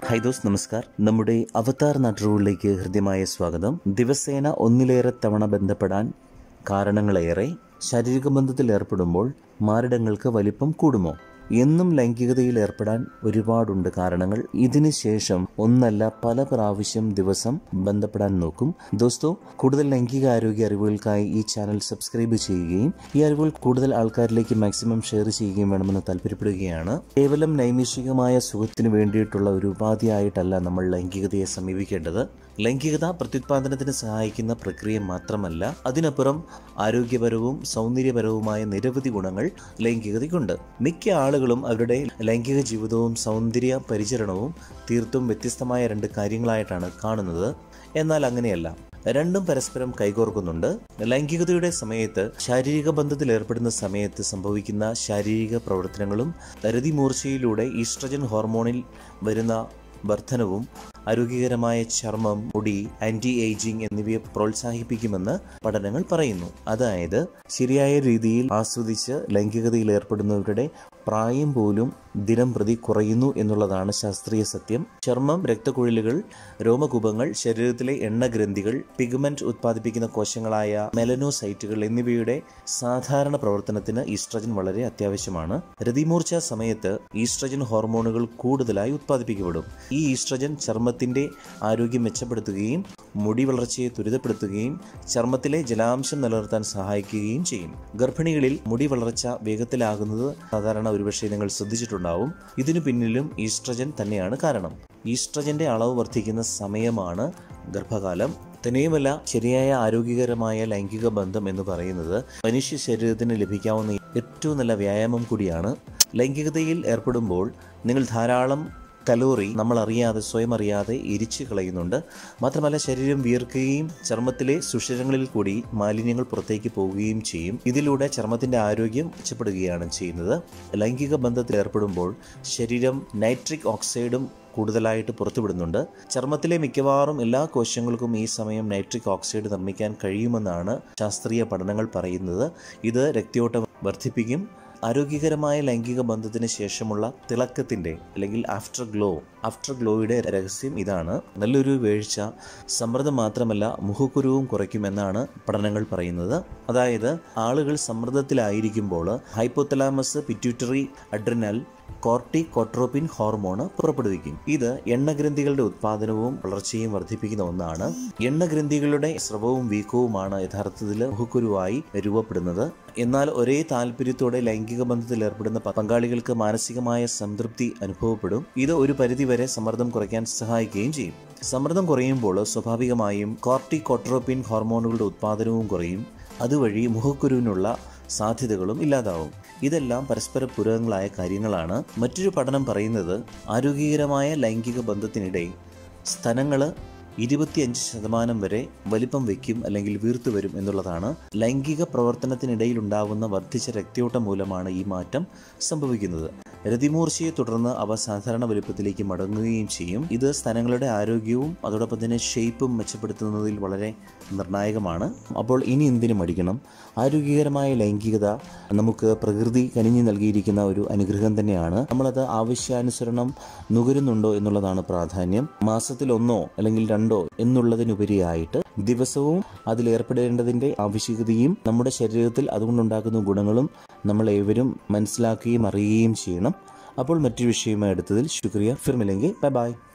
high those നമസ്കാർ നമ്മുടെ അവതാർ നാട്ടുകളിലേക്ക് ഹൃദ്യമായ സ്വാഗതം ദിവസേന ഒന്നിലേറെ തവണ ബന്ധപ്പെടാൻ കാരണങ്ങളേറെ ശാരീരിക ബന്ധത്തിൽ ഏർപ്പെടുമ്പോൾ മാറിടങ്ങൾക്ക് വലിപ്പം കൂടുമോ എന്നും ലൈംഗികതയിൽ ഏർപ്പെടാൻ ഒരുപാടുണ്ട് കാരണങ്ങൾ ഇതിന് ശേഷം ഒന്നല്ല പല പ്രാവശ്യം ദിവസം ബന്ധപ്പെടാൻ നോക്കും ദോസ്തോ കൂടുതൽ ലൈംഗിക ആരോഗ്യ അറിവുകൾക്കായി ഈ ചാനൽ സബ്സ്ക്രൈബ് ചെയ്യുകയും ഈ അറിവുകൾ കൂടുതൽ ആൾക്കാരിലേക്ക് മാക്സിമം ഷെയർ ചെയ്യുകയും വേണമെന്ന് താല്പര്യപ്പെടുകയാണ് കേവലം നൈമിഷികമായ സുഖത്തിന് വേണ്ടിയിട്ടുള്ള ഒരു ഉപാധിയായിട്ടല്ല നമ്മൾ ലൈംഗികതയെ സമീപിക്കേണ്ടത് ലൈംഗികത പ്രത്യുത്പാദനത്തിന് സഹായിക്കുന്ന പ്രക്രിയ മാത്രമല്ല അതിനപ്പുറം ആരോഗ്യപരവും സൗന്ദര്യപരവുമായ നിരവധി ഗുണങ്ങൾ ലൈംഗികതയ്ക്കുണ്ട് മിക്ക ആളുകളും അവരുടെ ലൈംഗിക ജീവിതവും സൗന്ദര്യ പരിചരണവും തീർത്തും വ്യത്യസ്തമായ രണ്ട് കാര്യങ്ങളായിട്ടാണ് കാണുന്നത് എന്നാൽ അങ്ങനെയല്ല രണ്ടും പരസ്പരം കൈകോർക്കുന്നുണ്ട് ലൈംഗികതയുടെ സമയത്ത് ശാരീരിക ബന്ധത്തിൽ ഏർപ്പെടുന്ന സമയത്ത് സംഭവിക്കുന്ന ശാരീരിക പ്രവർത്തനങ്ങളും രതിമൂർച്ചയിലൂടെ ഈസ്ട്രജൻ ഹോർമോണിൽ വരുന്ന വർധനവും ആരോഗ്യകരമായ ചർമ്മം മുടി ആന്റി ഏജിംഗ് എന്നിവയെ പ്രോത്സാഹിപ്പിക്കുമെന്ന് പഠനങ്ങൾ പറയുന്നു അതായത് ശരിയായ രീതിയിൽ ആസ്വദിച്ച് ലൈംഗികതയിൽ ഏർപ്പെടുന്നവരുടെ പ്രായം പോലും ദിനം പ്രതി കുറയുന്നു എന്നുള്ളതാണ് ശാസ്ത്രീയ സത്യം ചർമ്മം രക്തക്കുഴലുകൾ രോമകൂപങ്ങൾ ശരീരത്തിലെ എണ്ണഗ്രന്ഥികൾ പിഗ്മെന്റ് ഉത്പാദിപ്പിക്കുന്ന കോശങ്ങളായ മെലനോസൈറ്റുകൾ എന്നിവയുടെ സാധാരണ പ്രവർത്തനത്തിന് ഈസ്ട്രജൻ വളരെ അത്യാവശ്യമാണ് രതിമൂർച്ച സമയത്ത് ഈസ്ട്രജൻ ഹോർമോണുകൾ കൂടുതലായി ഉത്പാദിപ്പിക്കപ്പെടും ഈ ഈസ്ട്രജൻ ചർമ്മത്തിന്റെ ആരോഗ്യം മെച്ചപ്പെടുത്തുകയും മുടി വളർച്ചയെ ത്വരിതപ്പെടുത്തുകയും ചർമ്മത്തിലെ ജലാംശം നിലനിർത്താൻ സഹായിക്കുകയും ചെയ്യും ഗർഭിണികളിൽ മുടി വളർച്ച വേഗത്തിലാകുന്നത് സാധാരണ ഒരുപക്ഷെ നിങ്ങൾ ശ്രദ്ധിച്ചിട്ടുണ്ടാവും ഇതിനു പിന്നിലും ഈസ്ട്രജൻ തന്നെയാണ് കാരണം ഈസ്ട്രജന്റെ അളവ് വർദ്ധിക്കുന്ന സമയമാണ് ഗർഭകാലം തന്നെയുമല്ല ശരിയായ ആരോഗ്യകരമായ ലൈംഗിക ബന്ധം എന്ന് പറയുന്നത് മനുഷ്യ ശരീരത്തിന് ലഭിക്കാവുന്ന ഏറ്റവും നല്ല വ്യായാമം കൂടിയാണ് ലൈംഗികതയിൽ ഏർപ്പെടുമ്പോൾ നിങ്ങൾ ധാരാളം കലോറി നമ്മൾ അറിയാതെ സ്വയം അറിയാതെ എരിച്ചു കളയുന്നുണ്ട് മാത്രമല്ല ശരീരം വിയർക്കുകയും ചർമ്മത്തിലെ സുഷിരങ്ങളിൽ കൂടി മാലിന്യങ്ങൾ പുറത്തേക്ക് പോവുകയും ചെയ്യും ഇതിലൂടെ ചർമ്മത്തിന്റെ ആരോഗ്യം മെച്ചപ്പെടുകയാണ് ചെയ്യുന്നത് ലൈംഗിക ബന്ധത്തിൽ ഏർപ്പെടുമ്പോൾ ശരീരം നൈട്രിക് ഓക്സൈഡും കൂടുതലായിട്ട് പുറത്തുവിടുന്നുണ്ട് ചർമ്മത്തിലെ മിക്കവാറും എല്ലാ കോശങ്ങൾക്കും ഈ സമയം നൈട്രിക് ഓക്സൈഡ് നിർമ്മിക്കാൻ കഴിയുമെന്നാണ് ശാസ്ത്രീയ പഠനങ്ങൾ പറയുന്നത് ഇത് രക്തയോട്ടം വർദ്ധിപ്പിക്കും ആരോഗ്യകരമായ ലൈംഗിക ബന്ധത്തിന് ശേഷമുള്ള തിളക്കത്തിൻ്റെ അല്ലെങ്കിൽ ആഫ്റ്റർ ഗ്ലോ ആഫ്റ്റർ ഗ്ലോയുടെ രഹസ്യം ഇതാണ് നല്ലൊരു വീഴ്ച സമ്മർദ്ദം മാത്രമല്ല മുഖക്കുരുവും കുറയ്ക്കുമെന്നാണ് പഠനങ്ങൾ പറയുന്നത് അതായത് ആളുകൾ സമ്മർദ്ദത്തിലായിരിക്കുമ്പോൾ hypothalamus pituitary adrenal corticotropin hormone പുറപ്പെടുവിക്കും ഇത് എണ്ണഗ്രന്ഥികളുടെ ഉത്പാദനവും വളർച്ചയും വർദ്ധിപ്പിക്കുന്ന ഒന്നാണ് എണ്ണഗ്രന്ഥികളുടെ സ്രവവും വീക്കവുമാണ് യഥാർത്ഥത്തിൽ മുഖക്കുരുവായി രൂപപ്പെടുന്നത് എന്നാൽ ഒരേ താല്പര്യത്തോടെ ലൈംഗിക ബന്ധത്തിൽ ഏർപ്പെടുന്ന പങ്കാളികൾക്ക് മാനസികമായ സംതൃപ്തി അനുഭവപ്പെടും ഇത് ഒരു പരിധിവരെ സമ്മർദ്ദം കുറയ്ക്കാൻ സഹായിക്കുകയും ചെയ്യും സമ്മർദ്ദം കുറയുമ്പോൾ സ്വാഭാവികമായും കോർട്ടി കോട്രോപ്പിൻ ഹോർമോണുകളുടെ ഉത്പാദനവും കുറയും അതുവഴി മുഖക്കുരുവിനുള്ള സാധ്യതകളും ഇല്ലാതാവും ഇതെല്ലാം പരസ്പര പൂരകങ്ങളായ കാര്യങ്ങളാണ് മറ്റൊരു പഠനം പറയുന്നത് ആരോഗ്യകരമായ ലൈംഗിക ബന്ധത്തിനിടെ സ്തനങ്ങൾ ഇരുപത്തിയഞ്ച് ശതമാനം വരെ വലിപ്പം വയ്ക്കും അല്ലെങ്കിൽ വീർത്തു വരും എന്നുള്ളതാണ് ലൈംഗിക പ്രവർത്തനത്തിനിടയിൽ ഉണ്ടാകുന്ന വർദ്ധിച്ച രക്തയോട്ടം മൂലമാണ് ഈ മാറ്റം സംഭവിക്കുന്നത് രതിമൂർച്ചയെ തുടർന്ന് അവ സാധാരണ വലുപ്പത്തിലേക്ക് മടങ്ങുകയും ചെയ്യും ഇത് സ്തനങ്ങളുടെ ആരോഗ്യവും അതോടൊപ്പം തന്നെ ഷേപ്പും മെച്ചപ്പെടുത്തുന്നതിൽ വളരെ നിർണായകമാണ് അപ്പോൾ ഇനി എന്തിനു മടിക്കണം ആരോഗ്യകരമായ ലൈംഗികത നമുക്ക് പ്രകൃതി കനിഞ്ഞു നൽകിയിരിക്കുന്ന ഒരു അനുഗ്രഹം തന്നെയാണ് നമ്മളത് ആവശ്യാനുസരണം നുകരുന്നുണ്ടോ എന്നുള്ളതാണ് പ്രാധാന്യം മാസത്തിൽ ഒന്നോ അല്ലെങ്കിൽ രണ്ടോ എന്നുള്ളതിനുപരിയായിട്ട് ദിവസവും അതിലേർപ്പെടേണ്ടതിന്റെ ആവശ്യകതയും നമ്മുടെ ശരീരത്തിൽ അതുകൊണ്ടുണ്ടാക്കുന്ന ഗുണങ്ങളും നമ്മൾ ഏവരും മനസ്സിലാക്കുകയും അറിയുകയും ചെയ്യണം അപ്പോൾ മറ്റൊരു വിഷയമായി എടുത്തതിൽ ശുക്രിയ ഫിർമില്ലെങ്കിൽ ബൈ ബൈ